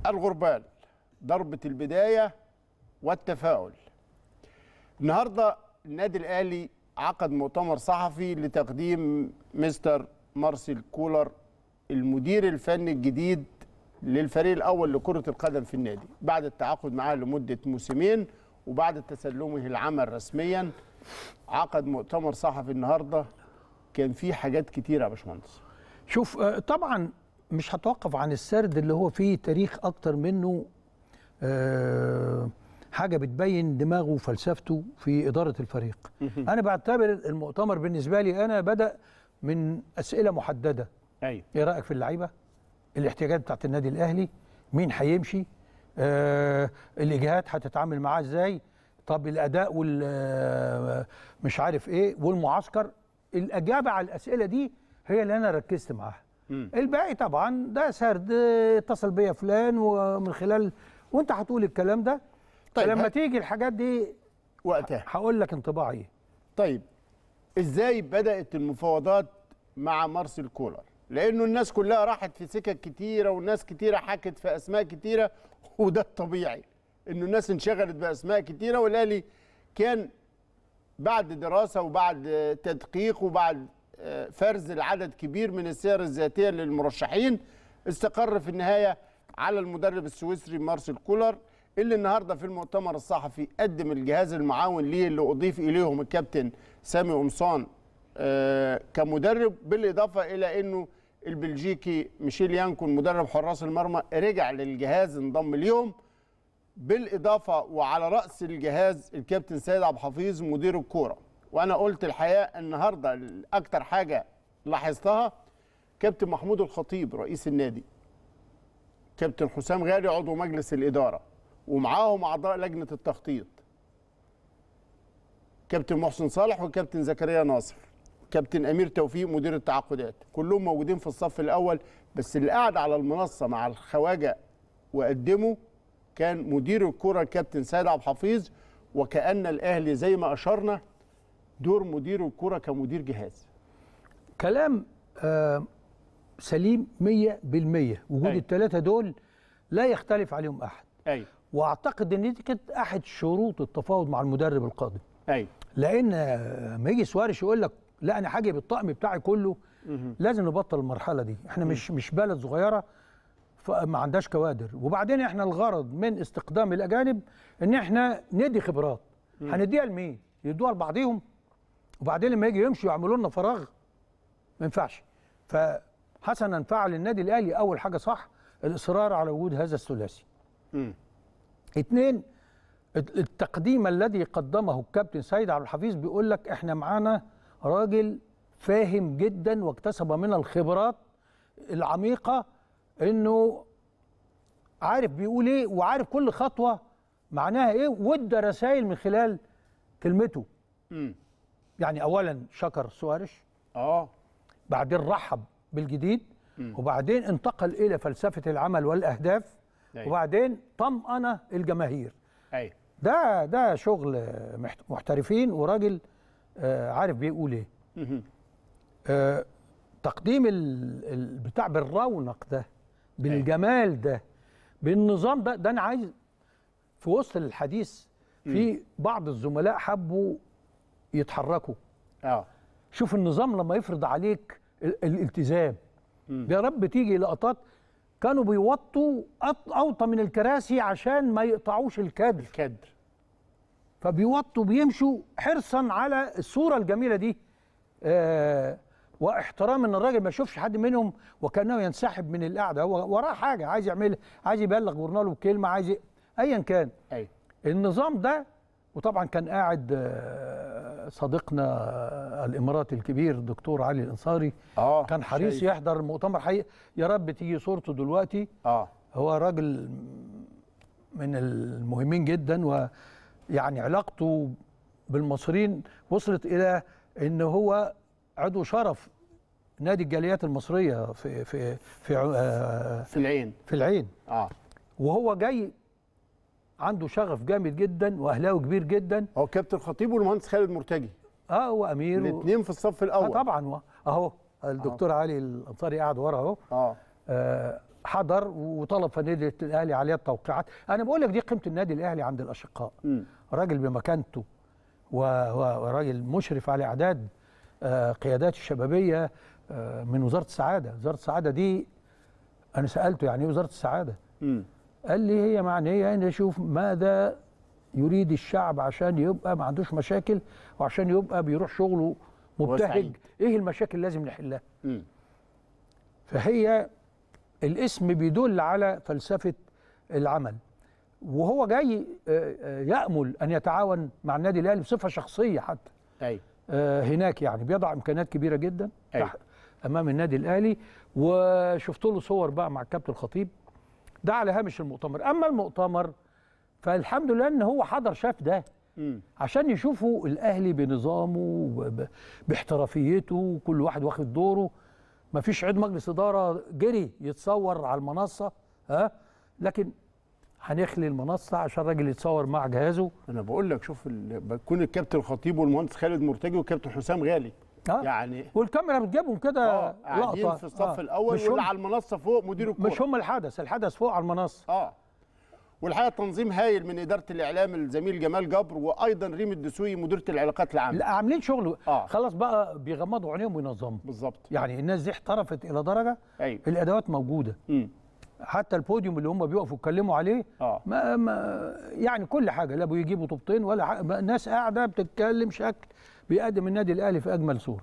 الغربال ضربة البداية والتفاؤل النهاردة النادي الأهلي عقد مؤتمر صحفي لتقديم مستر مارسيل كولر المدير الفني الجديد للفريق الأول لكرة القدم في النادي بعد التعاقد معاه لمدة موسمين وبعد تسلمه العمل رسميا عقد مؤتمر صحفي النهارده كان فيه حاجات كتيرة يا باشمهندس شوف آه، طبعا مش هتوقف عن السرد اللي هو فيه تاريخ اكتر منه آه، حاجه بتبين دماغه وفلسفته في اداره الفريق انا بعتبر المؤتمر بالنسبه لي انا بدا من اسئله محدده ايوه ايه رايك في اللعيبه الاحتياجات بتاعت النادي الاهلي مين هيمشي آه الاجهاد هتتعامل معاه ازاي طب الاداء وال آه، مش عارف ايه والمعسكر الاجابه على الاسئله دي هي اللي انا ركزت معاها الباقي طبعا ده سرد آه، اتصل بيا فلان ومن خلال وانت هتقول الكلام ده طيب، طيب لما هات- تيجي الحاجات دي وقتها هقول لك انطباعي ايه طيب ازاي بدأت المفاوضات مع مارسيل كولر لانه الناس كلها راحت في سكك كتيرة والناس كتيرة حكت في اسماء كتيرة وده الطبيعي انه الناس انشغلت باسماء كتيرة والاهلي كان بعد دراسة وبعد آه، تدقيق وبعد آه، فرز العدد كبير من السير الذاتية للمرشحين استقر في النهاية على المدرب السويسري مارسيل كولر اللي النهارده في المؤتمر الصحفي قدم الجهاز المعاون ليه اللي اضيف اليهم الكابتن سامي قمصان آه، كمدرب بالاضافه الى انه البلجيكي ميشيل يانكون مدرب حراس المرمى رجع للجهاز انضم اليوم بالاضافه وعلى راس الجهاز الكابتن سيد عبد الحفيظ مدير الكوره وانا قلت الحقيقه النهارده اكتر حاجه لاحظتها كابتن محمود الخطيب رئيس النادي كابتن حسام غالي عضو مجلس الاداره ومعاهم اعضاء لجنه التخطيط كابتن محسن صالح وكابتن زكريا ناصر كابتن امير توفيق مدير التعاقدات كلهم موجودين في الصف الاول بس اللي قاعد على المنصه مع الخواجه وقدمه كان مدير الكره الكابتن سيد عبد الحفيظ وكان الاهلي زي ما اشرنا دور مدير الكره كمدير جهاز كلام آه سليم 100% وجود أيوة. الثلاثه دول لا يختلف عليهم احد ايوه واعتقد ان دي كانت احد شروط التفاوض مع المدرب القادم ايوه لان آه، لما يجي سوارش يقول لك لا انا حاجه بالطقم بتاعي كله لازم نبطل المرحله دي احنا مش مش بلد صغيره فما عندهاش كوادر وبعدين احنا الغرض من استقدام الاجانب ان احنا ندي خبرات هنديها لمين يدوها لبعضيهم وبعدين لما يجي يمشوا يعملوا لنا فراغ ما ينفعش فحسنا فعل النادي الاهلي اول حاجه صح الاصرار على وجود هذا الثلاثي مم. اثنين التقديم الذي قدمه الكابتن سيد عبد الحفيظ بيقول لك احنا معانا راجل فاهم جدا واكتسب من الخبرات العميقه انه عارف بيقول ايه وعارف كل خطوه معناها ايه وادى رسائل من خلال كلمته مم. يعني اولا شكر سوارش اه بعدين رحب بالجديد وبعدين انتقل الى فلسفه العمل والاهداف أيوة. وبعدين طمأن الجماهير ايوه ده ده شغل محت- محترفين وراجل آه، عارف بيقول ايه مهم. آه، تقديم ال- البتاع بالرونق ده بالجمال ده بالنظام ده ده انا عايز في وسط الحديث في بعض الزملاء حبوا يتحركوا اه شوف النظام لما يفرض عليك ال- الالتزام يا رب تيجي لقطات كانوا بيوطوا أط- اوطى من الكراسي عشان ما يقطعوش الكادر كدر فبيوطوا بيمشوا حرصا على الصوره الجميله دي آه واحترام ان الراجل ما يشوفش حد منهم وكانه ينسحب من القعده هو وراه حاجه عايز يعمل عايز يبلغ جورنال بكلمه عايز ي... ايا كان ايوه النظام ده وطبعا كان قاعد آه، صديقنا آه، الاماراتي الكبير الدكتور علي الانصاري اه كان حريص شايف. يحضر المؤتمر حقيقي يا رب تيجي صورته دلوقتي اه هو راجل من المهمين جدا ويعني علاقته بالمصريين وصلت الى ان هو عضو شرف نادي الجاليات المصريه في في في آه، في العين في العين اه وهو جاي عنده شغف جامد جدا واهلاوي كبير جدا هو كابتن خطيب والمهندس خالد مرتجي اه هو امير و... الاثنين في الصف آه الاول طبعا و- اهو الدكتور علي الانصاري قاعد ورا اهو اه آه حضر وطلب فنادق الاهلي عليها التوقيعات انا بقول لك دي قيمه النادي الاهلي عند الاشقاء مم. راجل بمكانته و- و- وراجل مشرف على اعداد آه، قيادات الشبابيه آه، من وزاره السعاده وزاره السعاده دي انا سالته يعني ايه وزاره السعاده مم. قال لي هي معنيه ان اشوف ماذا يريد الشعب عشان يبقى ما عندوش مشاكل وعشان يبقى بيروح شغله مبتهج وسعيد. ايه المشاكل اللي لازم نحلها مم. فهي الاسم بيدل على فلسفه العمل وهو جاي آه، آه، يامل ان يتعاون مع النادي الاهلي بصفه شخصيه حتى ايوه آه، هناك يعني بيضع امكانيات كبيره جدا أيوة. تحت امام النادي الاهلي وشفت له صور بقى مع الكابتن الخطيب ده على هامش المؤتمر اما المؤتمر فالحمد لله ان هو حضر شاف ده مم. عشان يشوفوا الاهلي بنظامه وب- باحترافيته كل واحد واخد دوره ما فيش عيد مجلس اداره جري يتصور على المنصه ها لكن هنخلي المنصه عشان الراجل يتصور مع جهازه انا بقول لك شوف ال... بكون الكابتن الخطيب والمهندس خالد مرتجي والكابتن حسام غالي ها يعني والكاميرا بتجيبهم كده اه قاعدين لقطه في الصف آه. الاول مش واللي هم, على المنصه فوق مدير الكوره مش هم الحدث الحدث فوق على المنصه اه والحقيقه تنظيم هايل من اداره الاعلام الزميل جمال جبر وايضا ريم الدسوقي مديره العلاقات العامه لا عاملين شغل آه. خلاص بقى بيغمضوا عينيهم وينظموا بالظبط يعني الناس دي احترفت الى درجه ايوه الادوات موجوده مم. حتى البوديوم اللي هم بيقفوا يتكلموا عليه اه ما, ما يعني كل حاجه لا بيجيبوا طوبتين ولا حاجة ما- الناس قاعده بتتكلم شكل بيقدم النادي الاهلي في اجمل صوره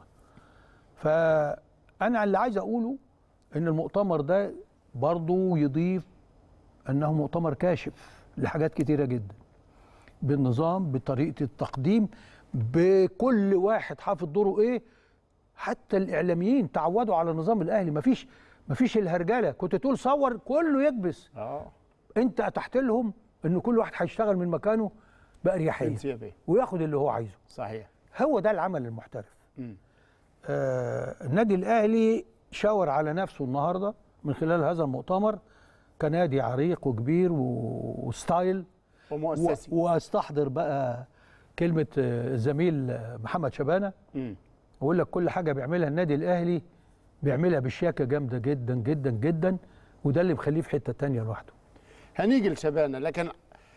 فانا اللي عايز اقوله ان المؤتمر ده برضه يضيف انه مؤتمر كاشف لحاجات كتيره جدا بالنظام بطريقه التقديم بكل واحد حافظ دوره ايه حتى الاعلاميين تعودوا على نظام الاهلي مفيش مفيش الهرجله كنت تقول صور كله يكبس اه انت اتحت لهم ان كل واحد هيشتغل من مكانه باريحيه جنسيه بيه وياخد اللي هو عايزه صحيح هو ده العمل المحترف مم. آه النادي الاهلي شاور على نفسه النهارده من خلال هذا المؤتمر كنادي عريق وكبير و- وستايل و- ومؤسسي واستحضر بقى كلمه آه، الزميل آه، محمد شبانه مم. اقول لك كل حاجه بيعملها النادي الاهلي بيعملها بشياكه جامده جدا جدا جدا وده اللي مخليه في حته تانية لوحده هنيجي لشبانه لكن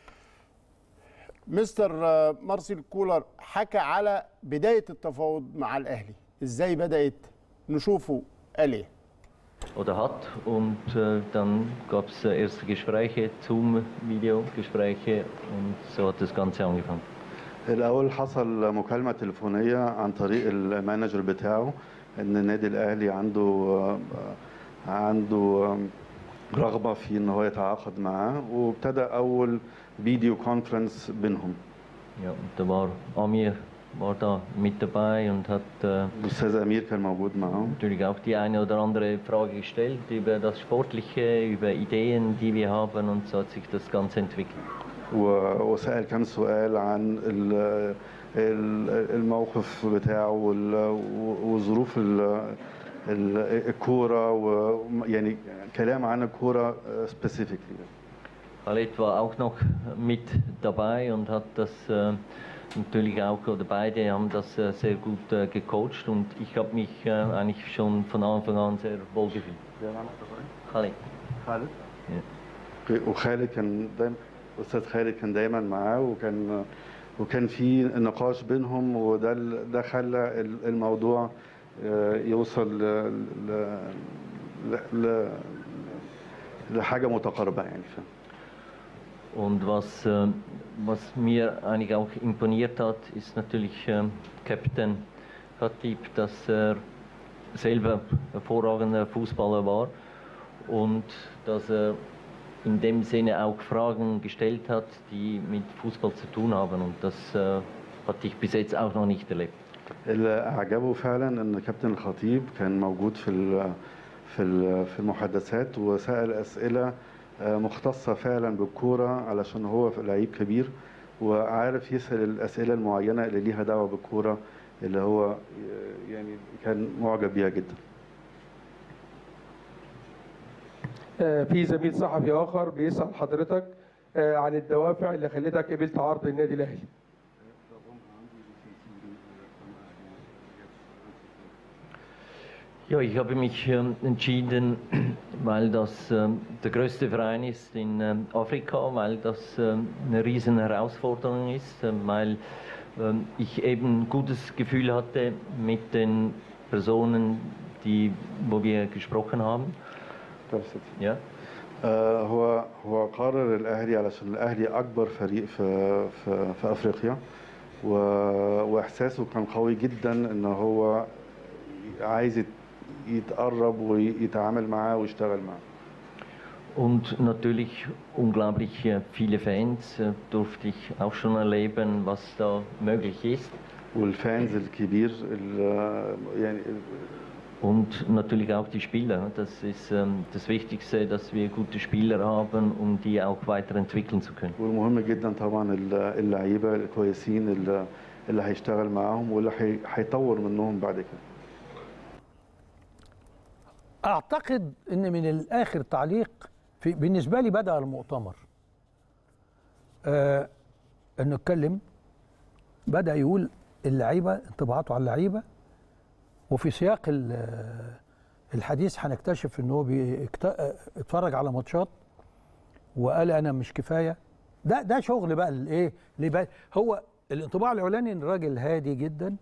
مستر آه، مارسيل كولر حكى على بدايه التفاوض مع الاهلي ازاي بدات نشوفه قال ايه oder hat. Und äh, dann gab es äh, erste Gespräche, Zoom-Videogespräche und so hat das Ganze angefangen. الأول حصل مكالمة تليفونية عن طريق المانجر بتاعه إن النادي الأهلي عنده آه، عنده آه، رغبة في إن هو يتعاقد معاه وابتدى أول فيديو كونفرنس بينهم Ja, und da war Amir war da mit dabei und hat äh, الأستاذ أمير كان موجود معاه natürlich auch die eine oder andere Frage gestellt über das Sportliche, über Ideen, die wir haben und so hat sich das Ganze entwickelt. و- وسأل كم سؤال عن ال- ال- الموقف بتاعه وال- وظروف ال- ال- الكورة ويعني كلام عن الكورة سبيسيفيكلي Khaled war auch noch mit dabei und hat das äh, natürlich auch, oder beide haben das äh, sehr gut äh, gecoacht und ich habe mich äh, eigentlich schon von Anfang an sehr wohl gefühlt. Khaled. خالد Ja. وخالد كان دايما استاذ خالد كان دايما معاه وكان وكان في نقاش بينهم وده ال- ده خلى ال- الموضوع آه، يوصل ل- ل- ل- ل- لحاجه متقاربه يعني فاهم Und was, äh, was mir eigentlich auch imponiert hat, ist natürlich ähm, Captain Khatib, dass er selber hervorragender Fußballer war und dass er in dem Sinne auch Fragen gestellt hat, die mit Fußball zu tun haben. Und das äh, hatte ich bis jetzt auch noch nicht erlebt. اللي اعجبه فعلا ان كابتن الخطيب كان موجود في ال- في ال- في المحادثات وسال اسئله آه، مختصه فعلا بالكوره علشان هو لعيب كبير وعارف يسال الاسئله المعينه اللي ليها دعوه بالكوره اللي هو يعني كان معجب بيها جدا آه، في زميل صحفي اخر بيسال حضرتك آه، عن الدوافع اللي خلتك قبلت عرض النادي الاهلي Ja, ich habe mich ähm, entschieden, weil das ähm, der größte Verein ist in ähm, Afrika, weil das ähm, eine riesen Herausforderung ist, ähm, weil ähm, ich eben ein gutes Gefühl hatte mit den Personen, die, wo wir gesprochen haben. darf ich jetzt- Ja. آه، هو هو قرر الاهلي علشان الاهلي اكبر فريق في في, في افريقيا و- واحساسه كان قوي جدا ان هو عايز يت- يتقرب ويتعامل معاه ويشتغل معاه Und natürlich unglaublich äh, viele Fans äh, durfte ich auch schon erleben, was da möglich ist. والفانز الكبير ال- يعني Und natürlich auch die Spieler. Das ist ähm, das Wichtigste, dass wir gute Spieler haben, um die auch weiterentwickeln zu können. والمهم جدا طبعا ال- اللعيبه الكويسين اللي اللي هيشتغل معاهم واللي هي- هيطور منهم بعد كده اعتقد ان من الاخر تعليق في بالنسبه لي بدا المؤتمر آه انه اتكلم بدا يقول اللعيبه انطباعاته على اللعيبه وفي سياق ال- الحديث هنكتشف ان هو بيكت- اتفرج على ماتشات وقال انا مش كفايه ده ده شغل بقى الايه اللي بقى هو الانطباع الاولاني ان الراجل هادي جدا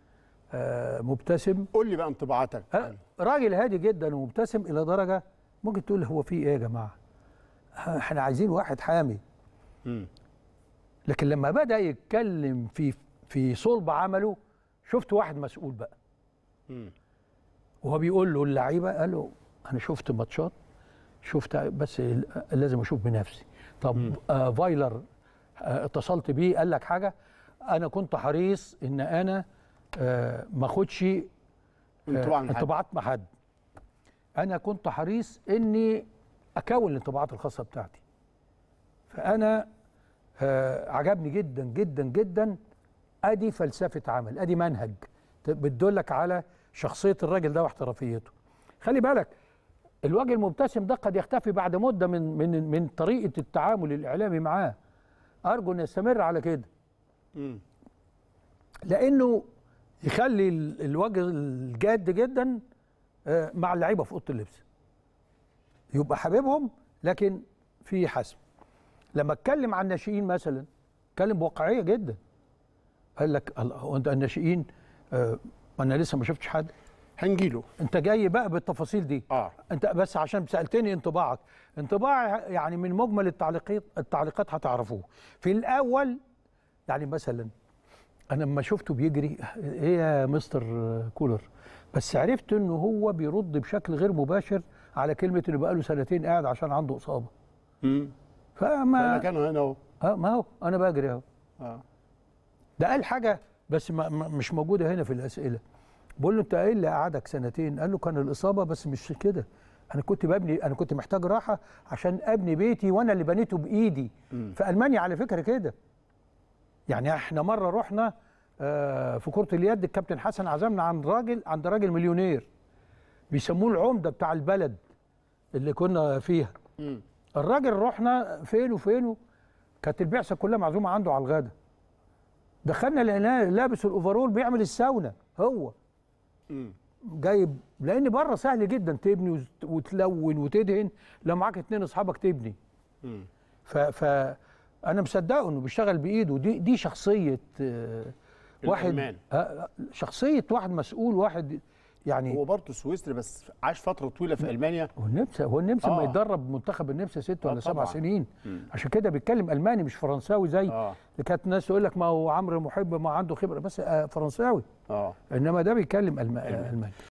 آه مبتسم قول لي بقى انطباعاتك أه، راجل هادي جدا ومبتسم الى درجه ممكن تقول هو في ايه يا جماعه؟ ها، احنا عايزين واحد حامي مم. لكن لما بدا يتكلم في في صلب عمله شفت واحد مسؤول بقى مم. وهو بيقول له اللعيبه قال له انا شفت ماتشات شفت بس ال- لازم اشوف بنفسي طب آه فايلر آه اتصلت بيه قال لك حاجه انا كنت حريص ان انا آه ما اخدش انطباع من حد. انطباعات مع حد انا كنت حريص اني اكون الانطباعات الخاصه بتاعتي فانا آه عجبني جدا جدا جدا ادي فلسفه عمل ادي منهج ت- بتدلك على شخصيه الراجل ده واحترافيته خلي بالك الوجه المبتسم ده قد يختفي بعد مده من من من طريقه التعامل الاعلامي معاه ارجو ان يستمر على كده مم. لانه يخلي ال- الوجه الجاد جدا آه، مع اللعيبه في اوضه اللبس يبقى حبيبهم لكن في حسم لما اتكلم عن الناشئين مثلا اتكلم بواقعيه جدا قال لك الله هو انت الناشئين آه، ما انا لسه ما شفتش حد هنجيله انت جاي بقى بالتفاصيل دي اه انت بس عشان سالتني انطباعك انطباع يعني من مجمل التعليقات التعليقات هتعرفوه في الاول يعني مثلا انا لما شفته بيجري ايه يا مستر كولر بس عرفت انه هو بيرد بشكل غير مباشر على كلمه انه بقاله سنتين قاعد عشان عنده اصابه مم. فما كانوا هنا اهو اه ما هو انا بجري اهو اه ده قال حاجه بس ما ما- مش موجوده هنا في الاسئله بقول له انت ايه اللي قعدك سنتين قال له كان الاصابه بس مش كده انا كنت ببني انا كنت محتاج راحه عشان ابني بيتي وانا اللي بنيته بايدي في المانيا على فكره كده يعني احنا مره رحنا آه، في كره اليد الكابتن حسن عزمنا عند راجل عند راجل مليونير بيسموه العمده بتاع البلد اللي كنا فيها مم. الراجل رحنا فين وفين كانت البعثه كلها معزومه عنده على الغدا دخلنا لقيناه لابس الاوفرول بيعمل الساونا هو مم. جايب لان بره سهل جدا تبني وت- وتلون وتدهن لو معاك اتنين اصحابك تبني مم. ف, ف انا مصدقه انه بيشتغل بايده دي دي شخصيه آه، واحد الألمان. آه، شخصيه واحد مسؤول واحد يعني هو برضه سويسري بس عاش فتره طويله في المانيا هو النمسا هو النمسا آه. ما يتدرب منتخب النمسا ست آه ولا سبع طبعاً. سنين مم. عشان كده بيتكلم الماني مش فرنساوي زي اه اللي كانت الناس تقول لك ما هو عمرو محب ما عنده خبره بس آه، فرنساوي اه انما ده بيتكلم ألم- الماني